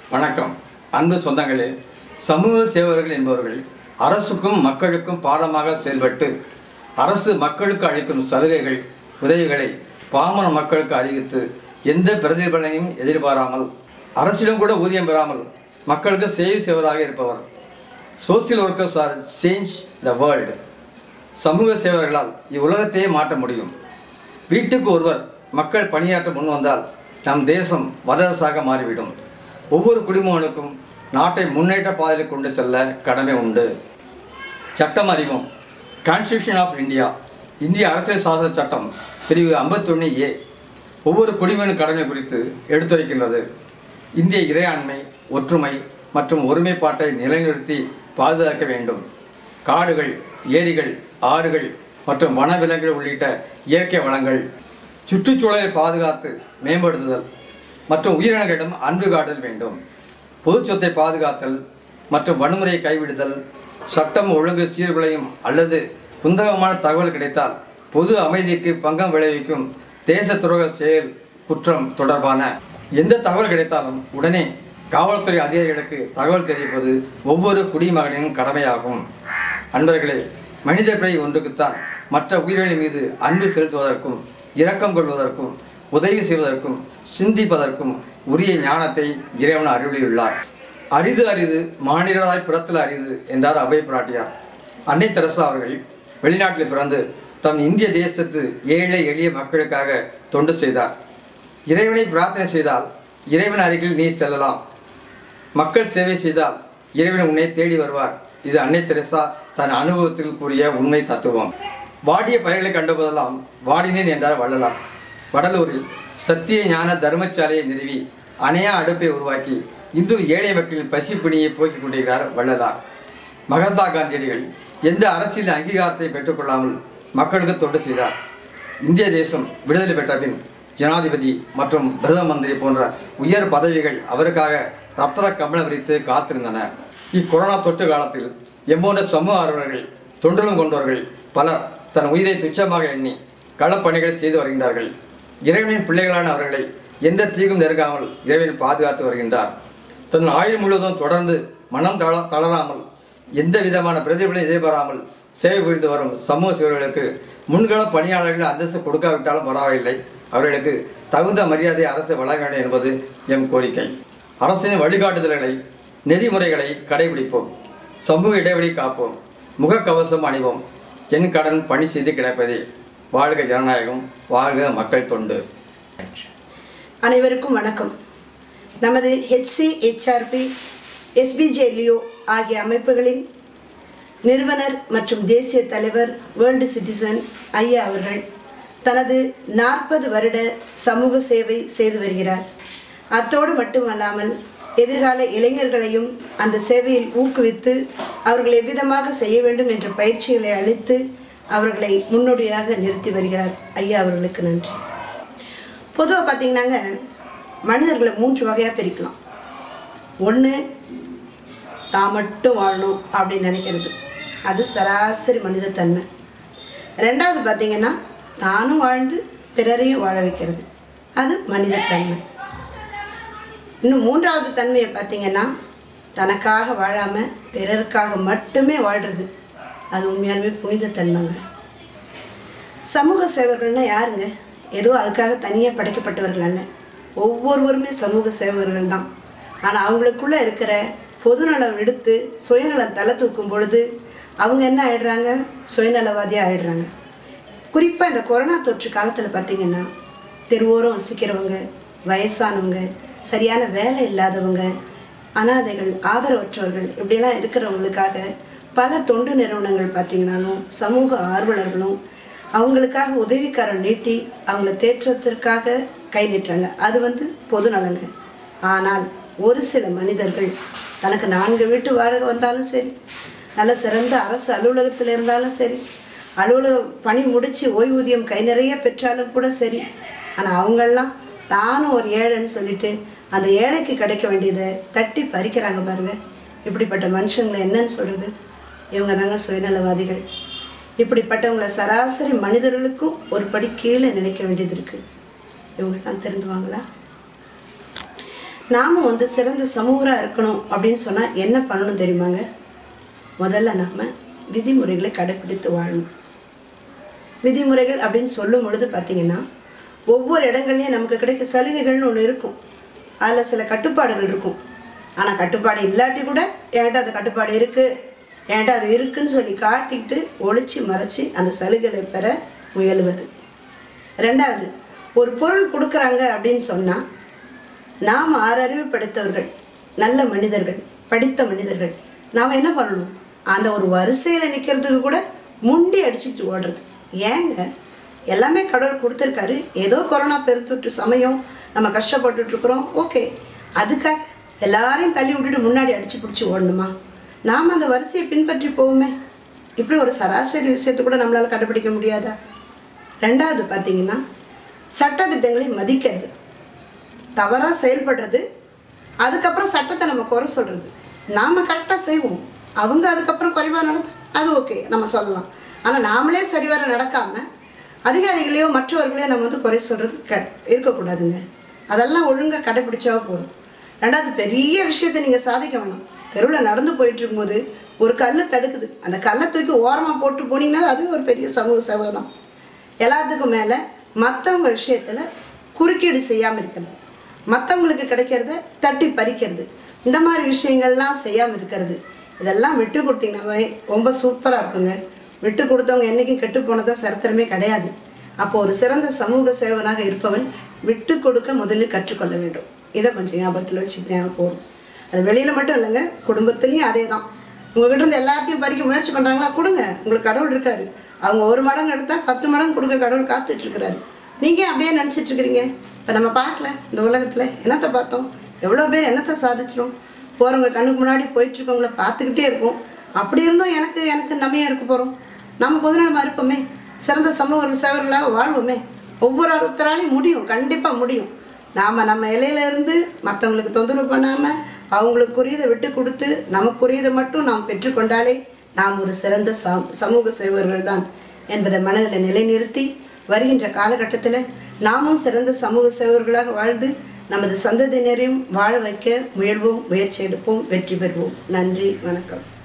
வணக்கம் அன்பு சொந்தங்களே சமூக சேவகர்கள் என்பவர்கள் அரசுக்கும் மக்களுக்கும் பாடமாக செயல்பட்டு அரசு மக்களுக்கு அளிக்கும் சலுகைகள் உதவிகளை பாமர மக்களுக்கு அறிவித்து எந்த பிரதிபலனையும் எதிர்பாராமல் அரசிடம் கூட ஊதியம் பெறாமல் மக்களுக்கு சேவை செய்வதாக இருப்பவர் social workers are change the world சமூக சேவர்களால் இவ்வுலகத்தையே மாற்ற முடியும் வீட்டுக்கு ஒருவர் மக்கள் பணியாற்ற முன் வந்தால் நம் தேசம் வல்லரசாக மாறிவிடும் ஒவ்வொரு குடிமகனுக்கும் நாட்டை முன்னேற்ற பாதையில் கொண்டு செல்ல கடமை உண்டு சட்டம் அறிவோம் கான்ஸ்டியூஷன் ஆஃப் இந்தியா இந்திய அரசியல் சாசன சட்டம் பிரிவு 51 ஏ ஒவ்வொரு குடிமகன் கடமை குறித்து எடுத்துரைக்கின்றது இந்திய இறையாண்மை ஒற்றுமை மற்றும் ஒருமைப்பாட்டை நிலைநிறுத்தி பாதுகாக்க வேண்டும் காடுகள் ஏரிகள் ஆறுகள் மற்றும் வனவிலங்குகள் உள்ளிட்ட இயற்கை வளங்கள் சுற்றுச்சூழலை பாதுகாத்து மேம்படுத்துதல் மற்றும் உயிரினங்களிடம் அன்பு காட்டல் வேண்டும் பொது சொத்தை பாதுகாத்தல் மற்றும் வன்முறையை கைவிடுதல் சட்டம் ஒழுங்கு சீர்குலையும் அல்லது குந்தகமான தகவல் கிடைத்தால் பொது அமைதிக்கு பங்கம் விளைவிக்கும் தேச துரோக செயல் குற்றம் தொடர்பான எந்த தகவல் கிடைத்தாலும் உடனே காவல்துறை அதிகாரிகளுக்கு தகவல் தெரிவிப்பது ஒவ்வொரு குடிமகனின் கடமையாகும் அன்பர்களே மனித பிழை ஒன்றுக்குத்தான் மற்ற உயிர்களின் மீது அன்பு செலுத்துவதற்கும் இரக்கம் கொள்வதற்கும் உதவி செய்வதற்கும் சிந்திப்பதற்கும் உரிய ஞானத்தை இறைவன் அருளியுள்ளார் அரிது அரிது மானிடராய் பிறத்தல் அரிது என்றார் அவை பிராட்டியார் அன்னை தெரசா அவர்கள் வெளிநாட்டில் பிறந்து தம் இந்திய தேசத்து ஏழை எளிய மக்களுக்காக தொண்டு செய்தார் இறைவனை பிரார்த்தனை செய்தால் இறைவன் அருகில் நீ செல்லலாம் மக்கள் சேவை செய்தால் இறைவன் உன்னை தேடி வருவார் இது அன்னை தெரசா தன் அனுபவத்தில் கூறிய உண்மை தத்துவம் வாடிய பயிர்களை கண்டபோதெல்லாம் வாடினேன் என்றார் வள்ளலார் வடலூரில் சத்திய ஞான தர்மசாலையை நிறுவி அணையா அடுப்பை உருவாக்கி இன்றும் ஏழை மக்களின் பசி பிணியை போக்கிக் கொண்டிருக்கிறார் வள்ளலார் மகாத்மா காந்தியடிகள் எந்த அரசியல் அங்கீகாரத்தை பெற்றுக்கொள்ளாமல் மக்களுக்கு தொண்டு செய்தார் இந்திய தேசம் விடுதலை பெற்ற பின் ஜனாதிபதி மற்றும் பிரதம மந்திரி போன்ற உயர் பதவிகள் அவருக்காக ரத்தன கமலம் விரித்து காத்திருந்தன இக்கொரோனா தொற்று காலத்தில் எம்போன்ற சமூக ஆர்வலர்கள் தொண்டிலும் கொண்டவர்கள் பலர் தன் உயிரை துச்சமாக எண்ணி களப்பணிகளை செய்து வருகின்றார்கள் இறைவனின் பிள்ளைகளான அவர்களை எந்த தீங்கும் நெருங்காமல் இறைவன் பாதுகாத்து வருகின்றார் தன் ஆயுள் முழுவதும் தொடர்ந்து மனம் தள தளராமல் எந்த விதமான பிரதிபலனை எதிர்பாராமல் சேவை புரிந்து வரும் சமூக சேவர்களுக்கு முன்கள பணியாளர்கள் அந்தஸ்து கொடுக்காவிட்டாலும் பரவாயில்லை அவர்களுக்கு தகுந்த மரியாதை அரசு வழங்க வேண்டும் என்பது எம் கோரிக்கை அரசின் வழிகாட்டுதல்களை நெறிமுறைகளை கடைபிடிப்போம் சமூக இடைவெளி காப்போம் முகக்கவசம் அணிவோம் என் கடன் பணி செய்து கிடப்பதே வாழ்க ஜனநாயகம் வாழ்க மக்கள் தொண்டு அனைவருக்கும் வணக்கம் நமது ஹெச்சி ஹெச்ஆர்பி எஸ்பிஜே லியோ ஆகிய அமைப்புகளின் நிறுவனர் மற்றும் தேசிய தலைவர் வேர்ல்டு சிட்டிசன் ஐயா அவர்கள் தனது நாற்பது வருட சமூக சேவை செய்து வருகிறார் அத்தோடு மட்டுமல்லாமல் எதிர்கால இளைஞர்களையும் அந்த சேவையில் ஊக்குவித்து அவர்கள் எவ்விதமாக செய்ய வேண்டும் என்ற பயிற்சிகளை அளித்து அவர்களை முன்னோடியாக நிறுத்தி வருகிறார் ஐயா அவர்களுக்கு நன்றி பொதுவாக பார்த்தீங்கன்னாங்க மனிதர்களை மூன்று வகையாக பிரிக்கலாம் ஒன்று தான் மட்டும் வாழணும் அப்படின்னு நினைக்கிறது அது சராசரி மனிதத்தன்மை ரெண்டாவது பார்த்தீங்கன்னா தானும் வாழ்ந்து பிறரையும் வாழ வைக்கிறது அது மனிதத்தன்மை இன்னும் மூன்றாவது தன்மையை பார்த்தீங்கன்னா தனக்காக வாழாமல் பிறருக்காக மட்டுமே வாழ்கிறது அது உண்மையாலுமே புனிதத்தன்மைங்க சமூக சேவர்கள்னா யாருங்க ஏதோ அதுக்காக தனியாக படைக்கப்பட்டவர்கள் அல்ல ஒவ்வொருவருமே சமூக சேவகர்கள் தான் ஆனால் அவங்களுக்குள்ளே இருக்கிற பொதுநலம் எடுத்து சுயநலம் தலை தூக்கும் பொழுது அவங்க என்ன ஆயிடுறாங்க சுயநலவாதியாக ஆயிடுறாங்க குறிப்பாக இந்த கொரோனா தொற்று காலத்தில் பார்த்தீங்கன்னா தெருவோரம் வசிக்கிறவங்க வயசானவங்க சரியான வேலை இல்லாதவங்க அனாதைகள் ஆதரவற்றவர்கள் இப்படியெல்லாம் இருக்கிறவங்களுக்காக பல தொண்டு நிறுவனங்கள் பார்த்தீங்கன்னாலும் சமூக ஆர்வலர்களும் அவங்களுக்காக உதவிக்காரம் நீட்டி அவங்கள தேற்றத்திற்காக கை நீட்டுறாங்க அது வந்து பொது நலங்க ஆனால் ஒரு சில மனிதர்கள் தனக்கு நான்கு வீட்டு வாடகை வந்தாலும் சரி நல்ல சிறந்த அரசு அலுவலகத்தில் இருந்தாலும் சரி அலுவலக பணி முடித்து ஓய்வூதியம் கை நிறைய பெற்றாலும் கூட சரி ஆனால் அவங்கெல்லாம் தானும் ஒரு ஏழைன்னு சொல்லிட்டு அந்த ஏழைக்கு கிடைக்க வேண்டியதை தட்டி பறிக்கிறாங்க பாருங்க இப்படிப்பட்ட மனுஷங்களை என்னன்னு சொல்கிறது இவங்க தாங்க சுயநலவாதிகள் இப்படிப்பட்டவங்களை சராசரி மனிதர்களுக்கும் ஒரு படி கீழே நினைக்க வேண்டியது இருக்குது இவங்கெல்லாம் திருந்துவாங்களா நாமும் வந்து சிறந்த சமூகராக இருக்கணும் அப்படின்னு சொன்னால் என்ன பண்ணணும் தெரியுமாங்க முதல்ல நாம் விதிமுறைகளை கடைப்பிடித்து வாழணும் விதிமுறைகள் அப்படின்னு சொல்லும் பொழுது பார்த்தீங்கன்னா ஒவ்வொரு இடங்கள்லையும் நமக்கு கிடைக்க சலுகைகள்னு ஒன்று இருக்கும் அதில் சில கட்டுப்பாடுகள் இருக்கும் ஆனால் கட்டுப்பாடு இல்லாட்டி கூட என்கிட்ட அந்த கட்டுப்பாடு இருக்குது என்கிட்ட அது இருக்குன்னு சொல்லி காட்டிக்கிட்டு ஒளிச்சு மறைச்சி அந்த சலுகைகளை பெற முயலுவது ரெண்டாவது ஒரு பொருள் கொடுக்குறாங்க அப்படின்னு சொன்னால் நாம் ஆறறிவு படைத்தவர்கள் நல்ல மனிதர்கள் படித்த மனிதர்கள் நாம் என்ன பண்ணணும் அந்த ஒரு வரிசையில் நிற்கிறதுக்கு கூட முண்டி அடிச்சுட்டு ஓடுறது ஏங்க எல்லாமே கடவுள் கொடுத்துருக்காரு ஏதோ கொரோனா பெருந்தொற்று சமயம் நம்ம கஷ்டப்பட்டுட்டு இருக்கிறோம் ஓகே அதுக்காக எல்லாரையும் தள்ளி விட்டுட்டு முன்னாடி அடிச்சு பிடிச்சி ஓடணுமா நாம் அந்த வரிசையை பின்பற்றி போவோமே இப்படி ஒரு சராசரி விஷயத்தை கூட நம்மளால் கடைப்பிடிக்க முடியாதா ரெண்டாவது பார்த்தீங்கன்னா சட்டத்திட்டங்களை மதிக்கிறது தவறாக செயல்படுறது அதுக்கப்புறம் சட்டத்தை நம்ம குறை சொல்கிறது நாம் கரெக்டாக செய்வோம் அவங்க அதுக்கப்புறம் குறைவாக நடந்து அது ஓகே நம்ம சொல்லலாம் ஆனால் நாமளே சரிவர நடக்காமல் அதிகாரிகளையோ மற்றவர்களையோ நம்ம வந்து குறை சொல்கிறது க இருக்கக்கூடாதுங்க அதெல்லாம் ஒழுங்காக கடைப்பிடிச்சா போதும் ரெண்டாவது பெரிய விஷயத்தை நீங்கள் சாதிக்க வேணாம் தெருவில் நடந்து போயிட்டு இருக்கும்போது ஒரு கல் தடுக்குது அந்த கல்லை தூக்கி ஓரமாக போட்டு போனீங்கன்னா அது ஒரு பெரிய சமூக சேவை தான் எல்லாத்துக்கும் மேலே மற்றவங்க விஷயத்தில் குறுக்கீடு செய்யாமல் இருக்கிறது மற்றவங்களுக்கு கிடைக்கிறத தட்டி பறிக்கிறது இந்த மாதிரி விஷயங்கள்லாம் செய்யாமல் இருக்கிறது இதெல்லாம் விட்டு கொடுத்தீங்கன்னாவே ரொம்ப சூப்பராக இருக்குங்க விட்டு கொடுத்தவங்க என்றைக்கும் கெட்டு போனதா சரித்திரமே கிடையாது அப்போ ஒரு சிறந்த சமூக சேவனாக இருப்பவன் விட்டு கொடுக்க முதலில் கற்றுக்கொள்ள வேண்டும் இதை கொஞ்சம் ஞாபகத்தில் வச்சுக்கிட்டேன் போதும் அது வெளியில் மட்டும் இல்லைங்க குடும்பத்துலேயும் அதே தான் உங்ககிட்ட இருந்து எல்லாத்தையும் பறிக்க முயற்சி பண்ணுறாங்களா கொடுங்க உங்களுக்கு கடவுள் இருக்காரு அவங்க ஒரு மடங்கு எடுத்தால் பத்து மடங்கு கொடுக்க கடவுள் காத்துட்டு இருக்கிறாரு நீங்கள் அப்படியே நினச்சிட்டு இருக்கிறீங்க இப்போ நம்ம பார்க்கல இந்த உலகத்தில் என்னத்தை பார்த்தோம் எவ்வளோ பேர் என்னத்தை சாதிச்சிடும் போகிறவங்க கண்ணுக்கு முன்னாடி போயிட்டு இருக்கவங்கள பார்த்துக்கிட்டே இருக்கும் அப்படி இருந்தும் எனக்கு எனக்கு நம்பியாக இருக்க போகிறோம் நம்ம பொதுநலமாக இருப்போமே சிறந்த சமூக சேவர்களாக வாழ்வோமே ஒவ்வொரு ஒருத்தராலையும் முடியும் கண்டிப்பாக முடியும் நாம் நம்ம இலையில இருந்து மற்றவங்களுக்கு தொந்தரவு பண்ணாமல் அவங்களுக்குரியதை விட்டு கொடுத்து நமக்குரியதை மட்டும் நாம் பெற்றுக்கொண்டாலே நாம் ஒரு சிறந்த சம் சமூக சேவர்கள் தான் என்பதை மனதில் நிலைநிறுத்தி வருகின்ற காலகட்டத்தில் நாமும் சிறந்த சமூக சேவர்களாக வாழ்ந்து நமது சந்ததியினரையும் வாழ வைக்க முயல்வோம் முயற்சி எடுப்போம் வெற்றி பெறுவோம் நன்றி வணக்கம்